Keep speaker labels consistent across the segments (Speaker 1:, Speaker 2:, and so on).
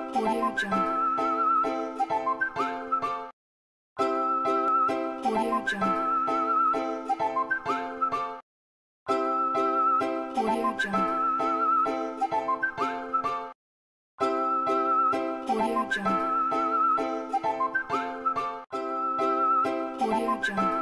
Speaker 1: Audio Jungle. Audio Jungle. Audio Jungle. Audio Jungle. Audio Jungle.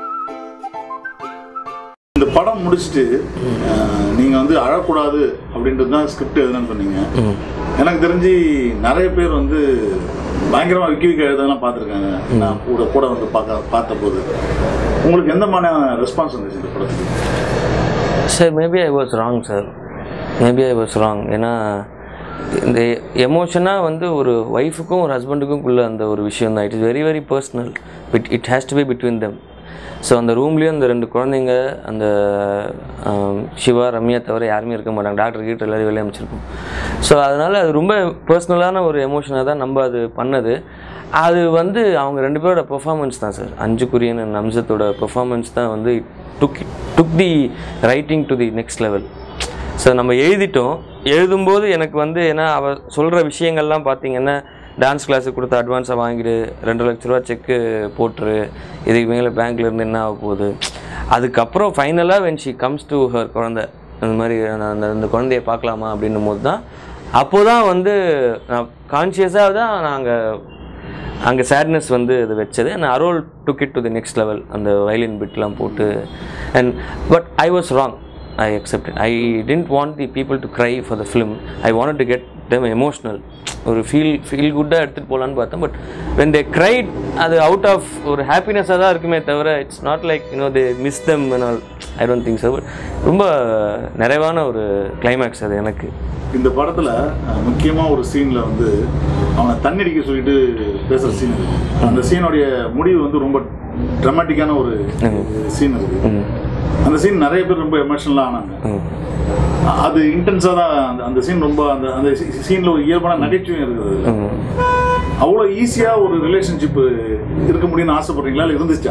Speaker 2: இந்த படம் முடிச்சுட்டு அஹ், நீங்க வந்து அழக்கூடாது அப்படின்றது தான் ஸ்கிரிப்ட் எழுதுன்னு சொன்னீங்க எனக்கு தெரிஞ்சு நிறைய பேர் வந்து பயங்கரமா விக்கி விக்கி எழுதலாம் பார்த்துருக்காங்க நான் கூட கூட வந்து பார்க்க பார்த்த போது உங்களுக்கு எந்த மாதிரியான ரெஸ்பான்ஸ் வந்துச்சு இந்த படத்துக்கு
Speaker 3: sir maybe I was wrong sir maybe I was wrong ஏன்னா இந்த எமோஷனாக வந்து ஒரு ஒய்ஃபுக்கும் ஒரு ஹஸ்பண்டுக்கும் உள்ள அந்த ஒரு விஷயம் தான் it is very very personal bit it has to be between them so அந்த ரூம்லேயும் அந்த ரெண்டு குழந்தைங்க அந்த ஆம், சிவா ரம்யா தவிர யாருமே இருக்க மாட்டாங்க டாக்டர் கீட்டர் எல்லாரும் வெளியே அமைச்சிருப்போம் ஸோ அதனால் அது ரொம்ப பர்சனலான ஒரு எமோஷனாக தான் நம்ம அது பண்ணது அது வந்து அவங்க ரெண்டு பேரோட பெர்ஃபார்மன்ஸ் தான் சார் அஞ்சு குரியன் and அம்சத்தோட பெர்ஃபார்மன்ஸ் தான் வந்து took took the writing to the next level so நம்ம எழுதிட்டோம் எழுதும்போது எனக்கு வந்து ஏன்னா அவ சொல்கிற விஷயங்கள்லாம் பார்த்தீங்கன்னா டான்ஸ் கிளாஸுக்கு கொடுத்த அட்வான்ஸை வாங்கிடு ரெண்டு லட்ச ரூபா செக்கு போட்டுரு இதுக்கு மேலே பேங்க்ல இருந்து என்ன ஆக போகுது அதுக்கப்புறம் ஃபைனலாக when she comes to her குழந்தை அந்த மாதிரி நான் அந்த அந்த குழந்தைய பார்க்கலாமா அப்படின்னும் போது தான் அப்போ தான் வந்து நான் கான்ஷியஸாக தான் நாங்கள் அங்கே சேட்னஸ் வந்து இது வச்சது and Arrol took it to the next level அந்த வயலின் பிட்லாம் போட்டு and but I was wrong I accept I didn't want the people to cry for the film I want to get them emotional ஒரு feel feel குட்டாக எடுத்துகிட்டு போகலான்னு பார்த்தேன் but when they cried அது out of ஒரு ஹாப்பினஸாக தான் இருக்குமே தவிர it's not like you know they miss them all I don't think sir but ரொம்ப நிறைவான ஒரு கிளைமேக்ஸ் அது எனக்கு
Speaker 2: இந்த படத்துல அஹ், முக்கியமா ஒரு சீன்ல வந்து அவனை தண்ணடிக்க சொல்லிட்டு பேசுற சீன் இருக்கு அந்த சீனுடைய முடிவு வந்து ரொம்ப ட்ரமாட்டிக்கான ஒரு சீன் இருக்கு
Speaker 3: ம்
Speaker 2: அந்த சீன் நிறைய பேர் ரொம்ப எமோஷனலா ஆனாங்க
Speaker 3: ம்
Speaker 2: அது இன்டென்ஸாக தான் அந்த அந்த சீன் ரொம்ப அந்த அந்த சீனில் ஒரு இயல்பான நகைச்சுவையும் இருக்குது
Speaker 3: ம்
Speaker 2: அவ்வளோ ஈஸியாக ஒரு ரிலேஷன்ஷிப் இருக்க முடியும்னு ஆசைப்படுறீங்களா இல்லை இருந்துச்சா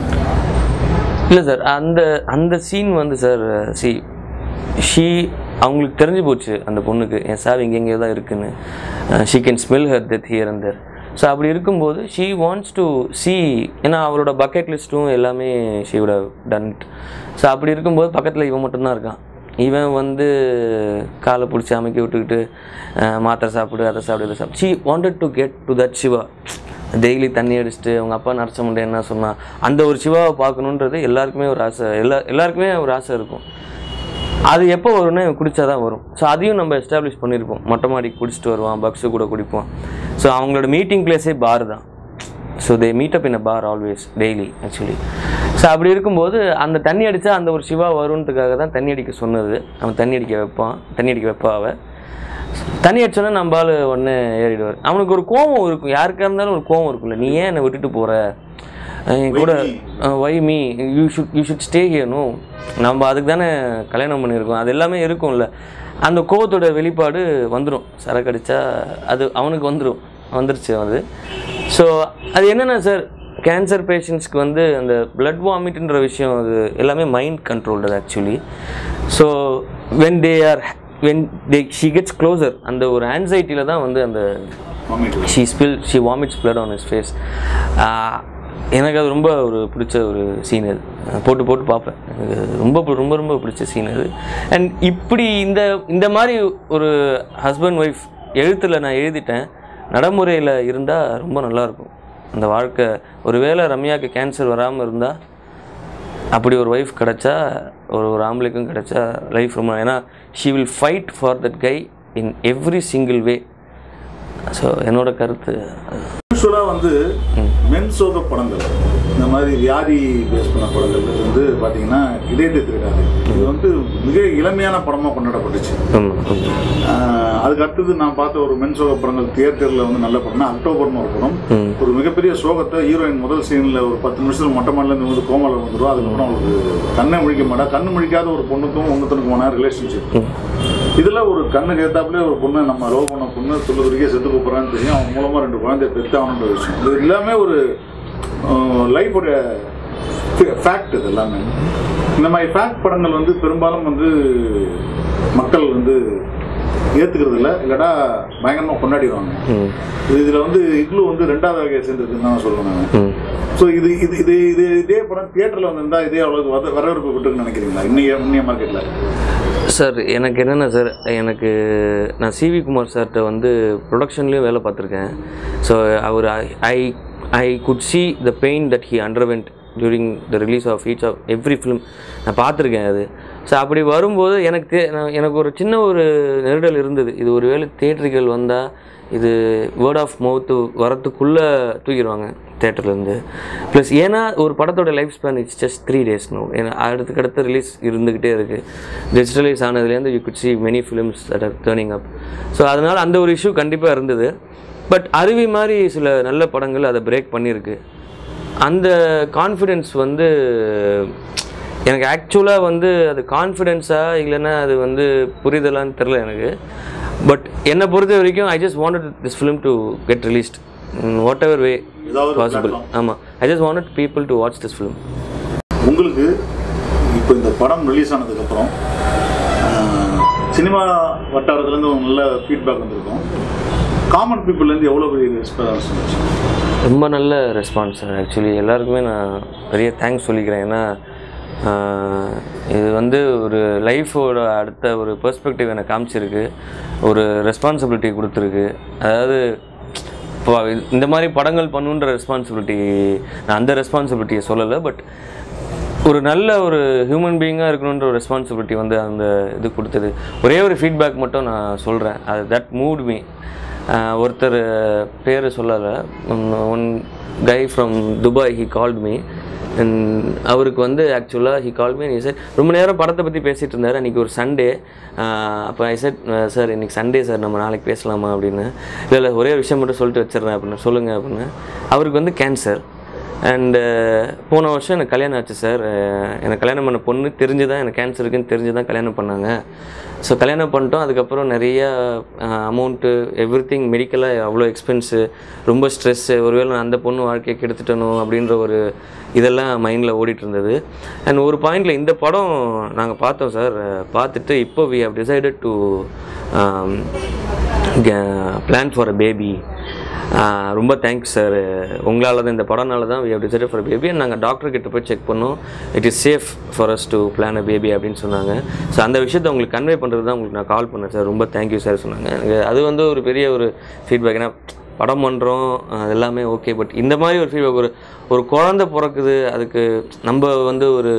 Speaker 3: இல்லை சார் அந்த அந்த சீன் வந்து சார் சி ஷீ அவங்களுக்கு தெரிஞ்சு போச்சு அந்த பொண்ணுக்கு என் சார் இங்கே எங்கேயோ தான் இருக்குன்னு she can smell her death here and there so அப்படி இருக்கும்போது ஷீ வாண்ட்ஸ் டு see ஏன்னா அவளோட பக்கெட் லிஸ்ட்டும் எல்லாமே she would have done it so அப்படி இருக்கும்போது பக்கத்தில் இவன் மட்டும்தான் இருக்கான் இவன் வந்து காலை பிடிச்சி அமைக்க விட்டுக்கிட்டு அஹ், மாத்திரை சாப்பிடு அதை சாப்பிடு இதை சாப்பிடு she wanted to get to that Shiva daily தண்ணி அடிச்சுட்டு அவங்க அப்பா நரச்ச முடியும் என்ன சொன்னா அந்த ஒரு சிவாவை பார்க்கணுன்றது எல்லாருக்குமே ஒரு ஆசை எல்லா எல்லாருக்குமே ஒரு ஆசை இருக்கும் அது எப்போ வரும்னா இவன் குடிச்சா தான் வரும் ஸோ அதையும் நம்ம எஸ்டாப்ளிஷ் பண்ணியிருப்போம் மொட்டை மாடிக்கு குடிச்சிட்டு வருவான் பக்ஸு கூட குடிப்போம் ஸோ அவங்களோட மீட்டிங் பிளேஸே பார் தான் so they meet up in a bar always daily actually so அப்படி இருக்கும்போது அந்த தண்ணி அடித்தா அந்த ஒரு சிவா வருன்றதுக்காக தான் தண்ணி அடிக்க சொன்னது அவன் தண்ணி அடிக்க வைப்பான் தண்ணி அடிக்க வைப்பா அவ தண்ணி அடிச்சோன்னா நம்ம ஆளு உடனே ஏறிடுவார் அவனுக்கு ஒரு கோவம் இருக்கும் யாருக்கா இருந்தாலும் ஒரு கோவம் இருக்கும்ல நீ ஏன் என்னை விட்டுட்டு போற அஹ் என் கூட why me you should you should stay ஹியர்னு நம்ம அதுக்கு தானே கல்யாணம் பண்ணியிருக்கோம் அது எல்லாமே இருக்கும்ல அந்த கோவத்தோட வெளிப்பாடு வந்துடும் சரக்கு அடித்தா அது அவனுக்கு வந்துடும் வந்துருச்சு அது ஸோ அது என்னென்ன சார் கேன்சர் பேஷண்ட்ஸ்க்கு வந்து அந்த பிளட் வாமிட்ன்ற விஷயம் அது எல்லாமே mind controlled actually so when they are when they she gets closer அந்த ஒரு ஆன்சைட்டியில் தான் வந்து அந்த
Speaker 2: மாமிட்டு
Speaker 3: she spill she vomits blood on his face எனக்கு அது ரொம்ப ஒரு பிடிச்ச ஒரு சீன் அது நான் போட்டு போட்டு பார்ப்பேன் எனக்கு அது ரொம்ப பு- ரொம்ப ரொம்ப பிடிச்ச சீன் அது அண்ட் இப்படி இந்த இந்த மாதிரி ஒரு ஹஸ்பண்ட் ஒய்ஃப் எழுத்தில் நான் எழுதிட்டேன் நடைமுறையில் இருந்தால் ரொம்ப நல்லாயிருக்கும் அந்த வாழ்க்கை ஒருவேளை ரம்யாவுக்கு கேன்சர் வராமல் இருந்தால் அப்படி ஒரு ஒய்ஃப் கிடைச்சா ஒரு ஒரு ஆம்பளைக்கும் கிடைச்சா லைஃப் ரொம்ப ஏன்னா she will fight for that guy in every single way so என்னோட கருத்து
Speaker 2: யூஸ்வலாக வந்து மென் சோக படங்கள் இந்த மாதிரி வியாதி பேஸ் பண்ண படங்கள் வந்து பார்த்தீங்கன்னா இதயத்தை திருடாது இது வந்து மிக இளமையான படமாக கொண்டாடப்பட்டுச்சு
Speaker 3: ஆமாம்
Speaker 2: ஆஹ் அதுக்கு அடுத்தது நான் பார்த்த ஒரு மென் சோக படங்கள் தியேட்டரில் வந்து நல்ல படம்னா அக்டோபர்னு ஒரு படம் ஒரு மிகப்பெரிய சோகத்தை ஹீரோயின் முதல் சீனில் ஒரு பத்து நிமிஷத்துல மொட்டை மாடலேருந்து வந்து கோமால வந்துடும் அதுக்கப்புறம் அவங்களுக்கு கண்ணை முழிக்க மாட்டா கண்ணு முழிக்காத ஒரு பொண்ணுக்கும் ஒன்றுத்தனுக்குமான ரிலேஷன்ஷிப் இதில் ஒரு கண்ணுக்கு ஏத்தாப்புலேயே ஒரு பொண்ணு நம்ம லவ் பண்ண பொண்ணு சொல்லுறதுக்கே செத்து போகிறான்னு தெரியும் அவன் மூலமாக ரெண்டு குழந்தைய பெத்தாகணுன்ற விஷயம் இது எல்லாமே ஒரு லைஃபோட ஃபேக்ட் இது எல்லாமே இந்த மாதிரி ஃபேக்ட் படங்கள் வந்து பெரும்பாலும் வந்து மக்கள் வந்து ஏத்துக்கிறது இல்ல இல்லாட்டா பயங்கரமா கொண்டாடிடுவாங்க
Speaker 3: ம்
Speaker 2: இது இதுல வந்து இக்லு வந்து ரெண்டாவது வகையை சேர்ந்துருக்குன்னு தான் சொல்லுவேன் நான்
Speaker 3: ம்
Speaker 2: ஸோ இது இது இது இது இதே படம் தியேட்டர்ல வந்திருந்தா இதே அவ்வளவு வர- வரவேற்பு விட்டுருக்குன்னு நினைக்கிறீங்களா இன்னைய இன்னைய மார்க்கெட்ல
Speaker 3: சார் எனக்கு என்னென்ன சார் எனக்கு நான் சிவி குமார் சார்கிட்ட வந்து ப்ரொடக்ஷன்லேயும் வேலை பார்த்துருக்கேன் ஸோ அவர் I I could see the pain that he underwent during the release of each of every film நான் பார்த்துருக்கேன் அது ஸோ அப்படி வரும்போது எனக்கு தே- நான் எனக்கு ஒரு சின்ன ஒரு நெருடல் இருந்தது இது ஒருவேளை தேட்டர்கள் வந்தால் இது வேர்ட் ஆஃப் மவுத்து வரத்துக்குள்ளே தூக்கிடுவாங்க தேட்டர்லேருந்து ப்ளஸ் ஏன்னா ஒரு படத்தோட life span it's just three days no ஏன்னா அடுத்துக்கு அடுத்த ரிலீஸ் இருந்துக்கிட்டே இருக்குது டிஜிட்டலைஸ் ஆனதுலேருந்து you could see many films that are turning up so அதனால் அந்த ஒரு இஷ்யூ கண்டிப்பாக இருந்தது பட் அருவி மாதிரி சில நல்ல படங்கள் அதை பிரேக் பண்ணியிருக்கு அந்த கான்ஃபிடென்ஸ் வந்து எனக்கு ஆக்சுவலாக வந்து அது கான்ஃபிடென்ஸா இல்லைன்னா அது வந்து புரிதலான்னு தெரில எனக்கு பட் என்னை பொறுத்த வரைக்கும் I just wanted this film to get released whatever way
Speaker 2: ஏதாவது ஒரு
Speaker 3: பாசிபிள் ஆமாம் I just wanted people to watch this film
Speaker 2: உங்களுக்கு இப்போ இந்த படம் ரிலீஸ் ஆனதுக்கப்புறம் சினிமா வட்டாரத்துலேருந்து ஒரு நல்ல ஃபீட்பேக் வந்திருக்கும் காமன் பீப்புள்லேருந்து எவ்வளோ பெரிய ரெஸ்பான்ஸ் வந்துச்சு
Speaker 3: ரொம்ப நல்ல ரெஸ்பான்ஸ் சார் ஆக்சுவலி எல்லாருக்குமே நான் பெரிய தேங்க்ஸ் சொல்லிக்கிறேன் ஏன்னா ஆஹ், இது வந்து ஒரு லைஃபோட அடுத்த ஒரு பெர்ஸ்பெக்டிவ் எனக்கு காமிச்சிருக்கு ஒரு ரெஸ்பான்சிபிலிட்டி கொடுத்துருக்கு அதாவது இப்போ இந்த மாதிரி படங்கள் பண்ணுன்ற ரெஸ்பான்சிபிலிட்டி நான் அந்த ரெஸ்பான்சிபிலிட்டியை சொல்லலை பட் ஒரு நல்ல ஒரு ஹியூமன் பீயிங்காக இருக்கணுன்ற ஒரு ரெஸ்பான்சிபிலிட்டி வந்து அந்த இது கொடுத்தது ஒரே ஒரு ஃபீட்பேக் மட்டும் நான் சொல்கிறேன் அது தட் மூட் மீ ஒருத்தர் பேர் சொல்லலை one guy from Dubai he called me and அவருக்கு வந்து ஆக்சுவலாக ஹி கால் மீ சார் ரொம்ப நேரம் படத்தை பற்றி பேசிகிட்டு இருந்தார் அன்றைக்கி ஒரு சண்டே அப்போ ஐ செட் சார் இன்னைக்கு சண்டே சார் நம்ம நாளைக்கு பேசலாமா அப்படின்னு இல்லை இல்லை ஒரே ஒரு விஷயம் மட்டும் சொல்லிட்டு வச்சிடுறேன் அப்படின்னு சொல்லுங்கள் அப்படின்னு அவருக்கு வந்து கேன்சர் அண்டு போன வருஷம் எனக்கு கல்யாணம் ஆச்சு சார் எனக்கு கல்யாணம் பண்ண பொண்ணு தெரிஞ்சு தான் எனக்கு கேன்சர் இருக்குன்னு தெரிஞ்சு தான் கல்யாணம் பண்ணாங்க ஸோ கல்யாணம் பண்ணிட்டோம் அதுக்கப்புறம் நிறைய அமௌண்ட்டு எவ்ரி திங் மெடிக்கலாக அவ்வளோ எக்ஸ்பென்ஸு ரொம்ப ஸ்ட்ரெஸ்ஸு ஒருவேளை நான் அந்த பொண்ணு வாழ்க்கையை கெடுத்துட்டனோ அப்படின்ற ஒரு இதெல்லாம் மைண்டில் ஓடிட்டு இருந்தது அண்ட் ஒரு பாயிண்டில் இந்த படம் நாங்கள் பார்த்தோம் சார் பார்த்துட்டு இப்போ we have decided to plan for a baby ரொம்ப தேங்க்ஸ் சார் உங்களால் தான் இந்த படம்னால தான் we have decided for baby நாங்கள் டாக்டர் கிட்ட போய் செக் பண்ணோம் it is safe for us to plan a baby அப்படின்னு சொன்னாங்க ஸோ அந்த விஷயத்தை உங்களுக்கு கன்வே பண்ணுறது தான் உங்களுக்கு நான் கால் பண்ணேன் சார் ரொம்ப தேங்க்யூ சார் சொன்னாங்க எனக்கு அது வந்து ஒரு பெரிய ஒரு ஃபீட்பேக் ஏன்னா படம் பண்ணுறோம் அது எல்லாமே ஓகே பட் இந்த மாதிரி ஒரு ஃபீட்பேக் ஒரு ஒரு குழந்தை பிறக்குது அதுக்கு நம்ம வந்து ஒரு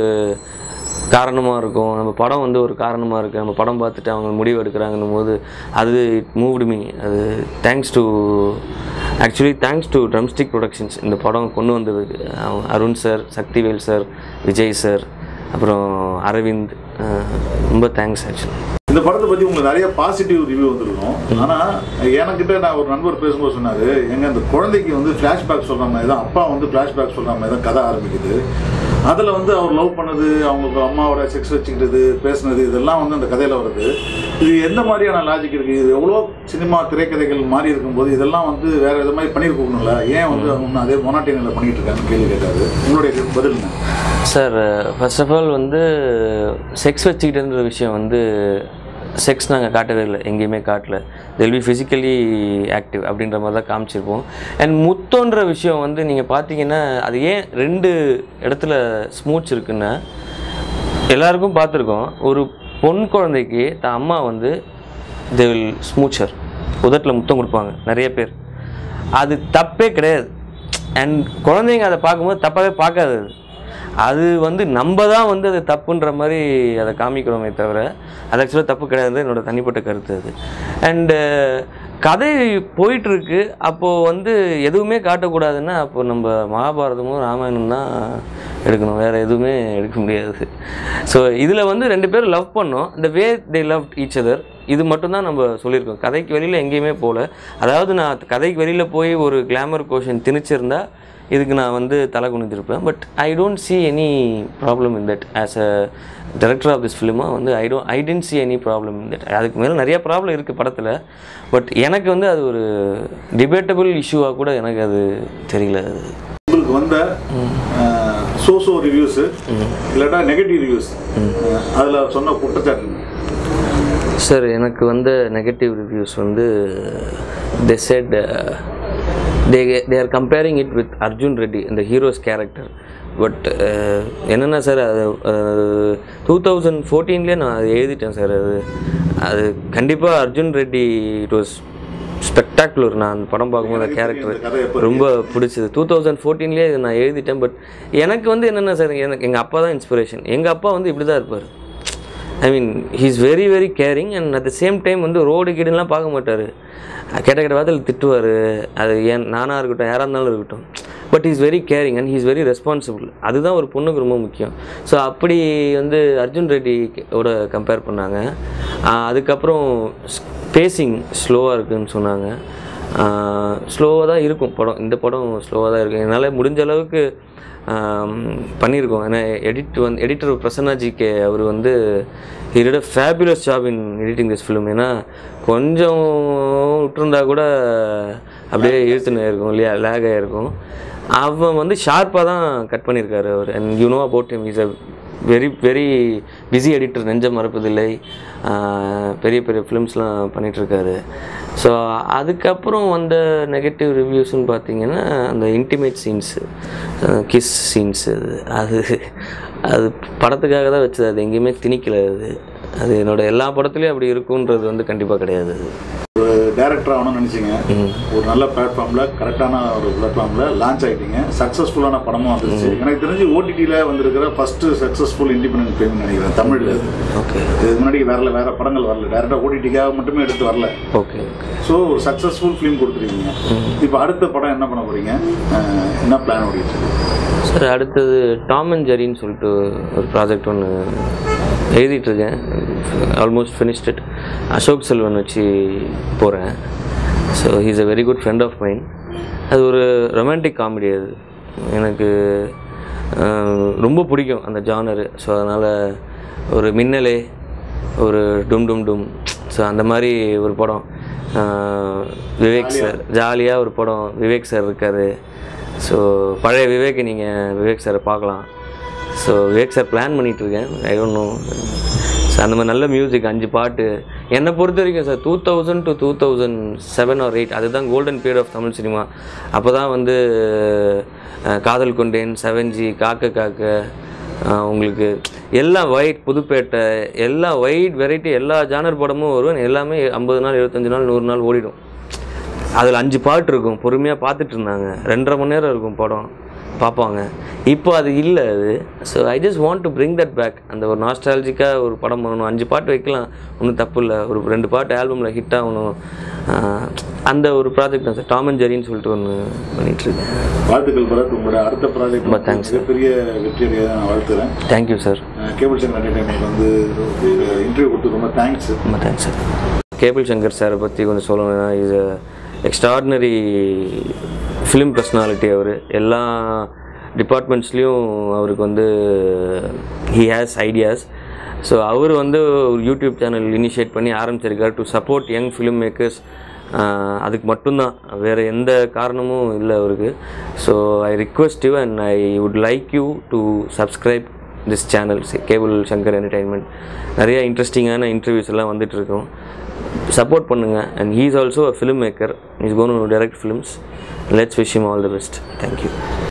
Speaker 3: காரணமாக இருக்கும் நம்ம படம் வந்து ஒரு காரணமாக இருக்குது நம்ம படம் பார்த்துட்டு அவங்க முடிவு எடுக்கிறாங்கன்னும் போது அது இட் மூவ்டு மீ அது thanks to actually thanks to Drumstick Productions இந்த படம் கொண்டு வந்ததுக்கு அவங்க Arun sir Sakthivel sir Vijay sir அப்புறம் அரவிந்த் அஹ் ரொம்ப தேங்க்ஸ் ஆக்சுவலி
Speaker 2: இந்த படத்தை பத்தி உங்களுக்கு நிறைய பாசிட்டிவ் ரிவ்யூ வந்திருக்கும் ஆனா எனக்கிட்ட நான் ஒரு நண்பர் பேசும்போது சொன்னாரு எங்க அந்த குழந்தைக்கு வந்து ஃபிளாஷ்பேக் சொல்ற மாதிரி தான் அப்பா வந்து ஃபிளாஷ்பேக் சொல்ற மாதிரி தான் கதை ஆரம்பிக்குது அதுல வந்து அவர் லவ் பண்ணது அவங்களுக்கு அம்மாவோட செக்ஸ் வச்சுக்கிட்டது பேசுனது இதெல்லாம் வந்து அந்த கதையில வருது இது எந்த மாதிரியான லாஜிக் இருக்கு இது எவ்வளோ சினிமா திரைக்கதைகள் மாறி இருக்கும்போது இதெல்லாம் வந்து வேற எது மாதிரி பண்ணியிருக்கணும்ல ஏன் வந்து அவங்க அதே மொனாட்டினில் பண்ணிட்டு இருக்காங்கன்னு கேள்வி கேட்டாரு உங்களுடைய பதில் என்ன
Speaker 3: சார் ஃபர்ஸ்ட் ஆஃப் ஆல் வந்து செக்ஸ் வச்சுக்கிட்டுன்ற விஷயம் வந்து செக்ஸ் நாங்கள் காட்டவே இல்லை எங்கேயுமே காட்டல தெல் பி ஃபிசிக்கலி ஆக்டிவ் அப்படின்ற மாதிரி தான் காமிச்சிருப்போம் அண்ட் முத்தோன்ற விஷயம் வந்து நீங்கள் பார்த்தீங்கன்னா அது ஏன் ரெண்டு இடத்துல ஸ்மூச் இருக்குன்னா எல்லாருக்கும் பார்த்துருக்கோம் ஒரு பொன் குழந்தைக்கு தான் அம்மா வந்து தே வில் ஸ்மூச்சர் உதட்டில் முத்தம் கொடுப்பாங்க நிறைய பேர் அது தப்பே கிடையாது அண்ட் குழந்தைங்க அதை பார்க்கும்போது தப்பாகவே பார்க்காது அது அது வந்து நம்ம தான் வந்து அது தப்புன்ற மாதிரி அதை காமிக்கிறோமே தவிர அது ஆக்சுவலாக தப்பு கிடையாது என்னோட தனிப்பட்ட கருத்து அது அண்டு கதை போயிட்டுருக்கு அப்போது வந்து எதுவுமே காட்டக்கூடாதுன்னா அப்போ நம்ம மகாபாரதமும் ராமாயணம் தான் எடுக்கணும் வேறு எதுவுமே எடுக்க முடியாது ஸோ இதில் வந்து ரெண்டு பேரும் லவ் பண்ணோம் இந்த way they love each other இது மட்டும்தான் நம்ம சொல்லியிருக்கோம் கதைக்கு வெளியில் எங்கேயுமே போகல அதாவது நான் கதைக்கு வெளியில் போய் ஒரு கிளாமர் கோஷன் திணிச்சிருந்தா இதுக்கு நான் வந்து தலை குனிஞ்சிருப்பேன் but I don't see any problem in that as a director of this ஃபிலிமாக வந்து I don't I didn't see any problem in that அதுக்கு மேலே நிறைய ப்ராப்ளம் இருக்குது படத்தில் பட் எனக்கு வந்து அது ஒரு டிபேட்டபிள் இஷ்யூவாக கூட எனக்கு அது தெரியல அது
Speaker 2: உங்களுக்கு வந்த சோசோ ரிவ்யூஸ் இல்லாட்டா நெகட்டிவ் ரிவ்யூஸ் அதில் சொன்ன குற்றச்சாட்டு
Speaker 3: சார் எனக்கு வந்த நெகட்டிவ் ரிவ்யூஸ் வந்து they said they they are comparing it with Arjun Reddy இந்த ஹீரோஸ் கேரக்டர் பட் என்னென்னா சார் அது டூ தௌசண்ட் ஃபோர்டீன்லேயே நான் அது எழுதிட்டேன் சார் அது அது கண்டிப்பாக Arjun Reddy it was spectacular நான் அந்த படம் பார்க்கும்போது அந்த கேரக்டர் ரொம்ப பிடிச்சது டூ தௌசண்ட் ஃபோர்டீன்லேயே நான் எழுதிட்டேன் பட் எனக்கு வந்து என்னென்ன சார் எனக்கு எங்கள் அப்பா தான் இன்ஸ்பிரேஷன் எங்கள் அப்பா வந்து இப்படி தான் இருப்பார் I mean he's very very caring and at the same time வந்து ரோடு கீடுலாம் பார்க்க மாட்டார் கேட்ட கேட்ட வார்த்தையில் திட்டுவார் அது ஏன் நானாக இருக்கட்டும் யாராக இருந்தாலும் இருக்கட்டும் but is very caring and he's very responsible அதுதான் ஒரு பொண்ணுக்கு ரொம்ப முக்கியம் ஸோ அப்படி வந்து அர்ஜுன் ரெட்டி ஓட கம்பேர் பண்ணாங்க ஆஹ் அதுக்கப்புறம் பேசிங் ஸ்லோவாக இருக்குன்னு சொன்னாங்க ஸ்லோவாக தான் இருக்கும் படம் இந்த படம் ஸ்லோவாக தான் இருக்கும் என்னால் முடிஞ்ச அளவுக்கு ஆம், பண்ணியிருக்கோம் ஏன்னா எடிட் வந்து எடிட்டர் பிரசன்னா ஜிகே அவர் வந்து ஹீரோட fabulous job in editing this film ஏன்னா கொஞ்சம் விட்டுருந்தா கூட அப்படியே இழுத்துன்னு இருக்கும் இல்லையா லேக் ஆகிருக்கும் அவன் வந்து ஷார்ப்பாக தான் கட் பண்ணியிருக்காரு அவர் and you know about him is a very very busy editor Nenjam Marappathillai ஆஹ் பெரிய பெரிய ஃபிலிம்ஸ்லாம் பண்ணிகிட்ருக்காரு ஸோ அதுக்கப்புறம் வந்த நெகட்டிவ் ரிவ்யூஸ்னு பார்த்தீங்கன்னா அந்த இன்டிமேட் சீன்ஸு கிஸ் சீன்ஸு அது அது படத்துக்காக தான் வச்சது அது எங்கேயுமே திணிக்கல அது அது என்னோட எல்லா படத்துலையும் அப்படி இருக்குன்றது வந்து கண்டிப்பாக கிடையாது அது
Speaker 2: ஒரு டேரக்டர் ஆகணும்னு நினைச்சீங்க ஒரு நல்ல பிளாட்ஃபார்ம்ல கரெக்டான ஒரு பிளாட்ஃபார்ம்ல லான்ச் ஆயிட்டீங்க சக்சஸ்ஃபுல்லான படமும் வந்துருச்சு எனக்கு தெரிஞ்சு ஓடிடியில் வந்திருக்கிற ஃபர்ஸ்ட் சக்சஸ்ஃபுல் இண்டிபெண்டன்ட் ஃபிலிம் நினைக்கிறேன் தமிழ்ல இது.
Speaker 3: ஓகே
Speaker 2: இதுக்கு முன்னாடி வேற வேற படங்கள் வரல டேரக்டா ஓடிடிக்காக மட்டுமே எடுத்து வரல
Speaker 3: ஓகே ஓகே
Speaker 2: ஸோ ஒரு சக்சஸ்ஃபுல் ஃபிலிம் கொடுத்துருக்கீங்க இப்போ அடுத்த படம் என்ன பண்ண போறீங்க அஹ், என்ன பிளான் ஓடிட்டு இருக்கு?
Speaker 3: சார் அடுத்தது டாம் அண்ட் ஜெரின்னு சொல்லிட்டு ஒரு ப்ராஜெக்ட் ஒன்று எழுதிட்டுருக்கேன் almost finished it Ashok Selvan வச்சு போகிறேன் so he's a very good friend of mine அது ஒரு ரொமான்டிக் காமெடி அது எனக்கு அஹ், ரொம்ப பிடிக்கும் அந்த ஜானரு ஸோ அதனால் ஒரு மின்னலே ஒரு டும் டும் டும் ஸோ அந்த மாதிரி ஒரு படம் அஹ், விவேக் சார் ஜாலியாக ஒரு படம் விவேக் சார் இருக்காரு ஸோ பழைய விவேக் நீங்கள் விவேக் சாரை பார்க்கலாம் ஸோ விவேக் சார் பிளான் பண்ணிகிட்ருக்கேன் ஐ டோன்ட் நோ ஸோ அந்த மாதிரி நல்ல மியூசிக் அஞ்சு பாட்டு என்னை பொறுத்த வரைக்கும் sir two thousand to two thousand seven or eight அதுதான் golden period of Tamil cinema அப்போ தான் வந்து அஹ், காதல் கொண்டேன் செவன்ஜி காக்க காக்க அஹ், உங்களுக்கு எல்லா ஒயிட் புதுப்பேட்டை எல்லா ஒயிட் வெரைட்டி எல்லா ஜானர் படமும் வரும் எல்லாமே ஐம்பது நாள் எழுபத்தஞ்சு நாள் நூறு நாள் ஓடிடும் அதில் அஞ்சு பாட்டு இருக்கும் பொறுமையாக பார்த்துட்டு இருந்தாங்க ரெண்டரை மணி நேரம் இருக்கும் படம் பார்ப்பாங்க இப்போ அது இல்லை அது so I just want to bring that back அந்த ஒரு நாஸ்டாலஜிக்காக ஒரு படம் பண்ணணும் அஞ்சு பாட்டு வைக்கலாம் ஒன்றும் தப்பு இல்லை ஒரு ரெண்டு பாட்டு ஆல்பமில் ஹிட் ஆகணும் ஆஹ் அந்த ஒரு ப்ராஜெக்ட் தான் சார் டாம் அண்ட் ஜெரின்னு சொல்லிட்டு ஒன்று பண்ணிகிட்ருக்கேன்
Speaker 2: வாழ்த்துக்கள் பரத் உங்களோட அடுத்த ப்ராஜெக்ட்
Speaker 3: ரொம்ப thanks, sir.
Speaker 2: மிகப்பெரிய வெற்றியடைய நான் வாழ்த்துறேன்
Speaker 3: thank you sir
Speaker 2: cable channel entertainment வந்து இன்டர்வியூ கொடுத்து ரொம்ப தேங்க்ஸ்
Speaker 3: ரொம்ப தேங்க்ஸ் சார் கேபிள் சங்கர் சாரை பற்றி கொஞ்சம் சொல்லணும்னா is a extraordinary film personality அவர் எல்லா டிபார்ட்மெண்ட்ஸ்லேயும் அவருக்கு வந்து ஹி ஹேஸ் ஐடியாஸ் ஸோ அவர் வந்து ஒரு யூடியூப் சேனல் இனிஷியேட் பண்ணி ஆரம்பிச்சிருக்காரு to support young film makers அதுக்கு மட்டும்தான் வேறு எந்த காரணமும் இல்லை அவருக்கு so I request you and I would like you to subscribe this channel cable Sankar entertainment நிறைய இன்ட்ரெஸ்டிங்கான இன்டர்வியூஸ் எல்லாம் வந்துட்டு இருக்கும் சப்போர்ட் பண்ணுங்கள் and he is also a film maker is gonna direct films let's wish him all the best thank you